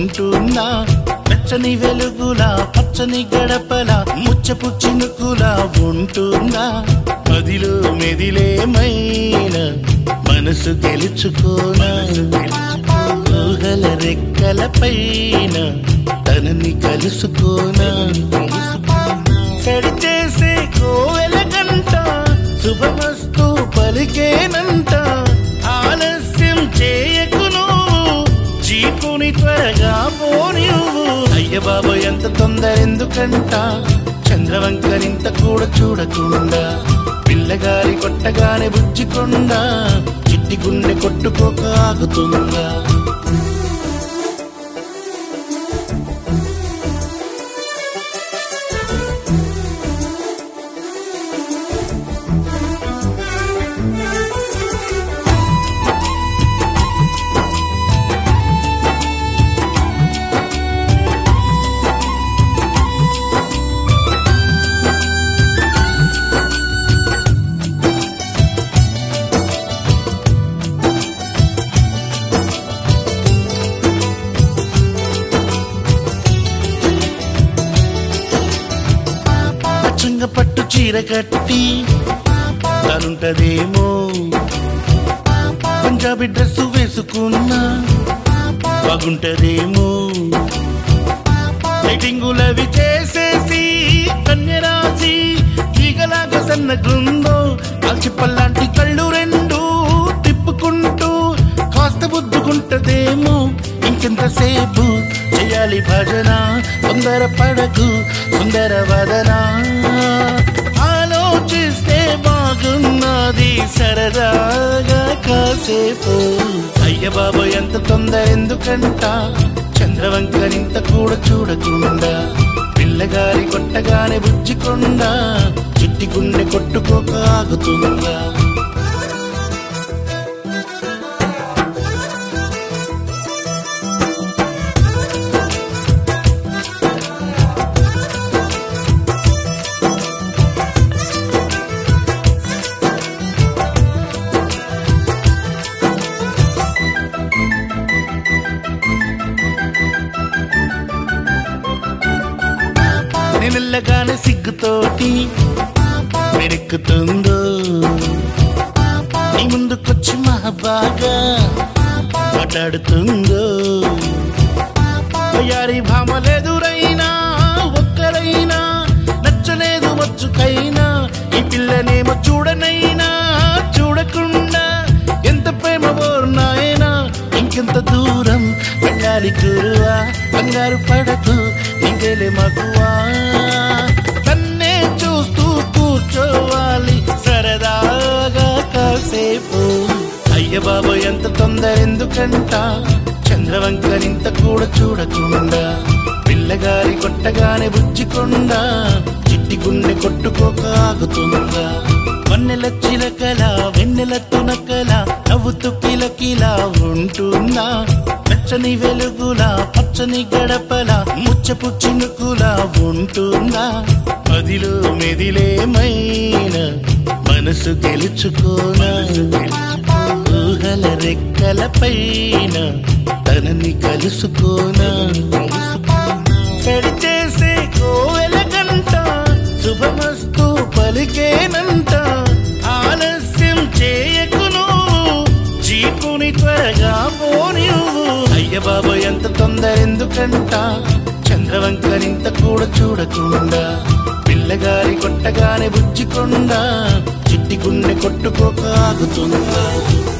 ఉంటున్నా వెచ్చని వెలుగులా పచ్చని గడపలా ముచ్చపు చినుకులా ఉంటున్నా మదిలో మెదిలేమైన మనసు గెలుచుకోనా ఊహల రెక్కల పైన తనని కలుసుకోనా సడి చేసే కోవెల గంట శుభమస్తు పలికేనంట ఆలస్యం చేయకును జీపుని త్వరగా పోనివ్వు అయ్య బాబు ఎంత తొందర ఎందుకంట చంద్రవంకరింత కూడా చూడకుండా పిల్లగారి కొట్టగానే బుజ్జికొండా చిట్టి గుండె కొట్టుకోక ఆగుతుందా పచ్చంగ పట్టు చీర కట్టి తనుంటదేమో పంజాబీ డ్రెస్ వేసుకున్నా బాగుంటదేమో లైటింగులవి చేసేసి కన్యరాసి ఈగలాగా సన్నగుందో కాల్చిప్పల్లాంటి కళ్ళు రెండు తిప్పుకుంటూ కాస్త బుద్దుకుంటదేమో ఇంకెంతసేపు చేయాలి భజన తొందర పడకు సుందర వదన ఆలోచిస్తే బాగున్నది సరదాగా కాసేపు అయ్య బాబు ఎంత తొందర ఎందుకంట చంద్రవంకరింత కూడా చూడకుండా పిల్లగారి కొట్టగానే బుజ్జికొండా చిట్టి గుండె కొట్టుకోక ఆగుతుందా నిన్నగానే సిగ్గుతోటి మెరుక్కుతుందో నీ ముందుకొచ్చి మహాబాగా మాట్లాడుతుందో అయ్యారి భామలెదురైనా ఒక్కరైనా నచ్చలేదు వచ్చుకైనా ఈ పిల్లనేమో చూడనైనా చూడకుండా ఎంత ప్రేమ బోర్నాయనా ఇంకెంత దూరం వెళ్ళాలి గురువా కంగారు పడకు నీకేలే మగువా తన్నే చూస్తూ కూర్చోవాలి సరదాగా కాసేపు అయ్య బాబు ఎంత తొందర ఎందుకంట చంద్రవంకరింత కూడా చూడకుండా పిల్లగారి కొట్టగానే బుజ్జికొండా చిట్టి గుండె కొట్టుకోక ఆగుతుందా వన్నెల చిలకల వెన్నెల తునకల నవ్వుతూ కిలకిలా ఉంటున్నా వెచ్చని వెలుగులా పచ్చని గడపల ముచ్చపు చినుకులా ఉంటున్నా మదిలో మెదిలేమైన మనసు గెలుచుకోనా ఊహల రెక్కల పైన తనని కలుసుకోనా సడి చేసే కోవెల గంట శుభమస్తు పలికేనంట ఆలస్యం చేయకును జీపుని త్వరగా పోనివ్వు అయ్య బాబు ఎంత తొందర ఎందుకంట చంద్రవంకరింత కూడా చూడకుండా పిల్లగారి కొట్టగానే బుజ్జికొండా చిట్టి గుండె కొట్టుకోక ఆగుతుందా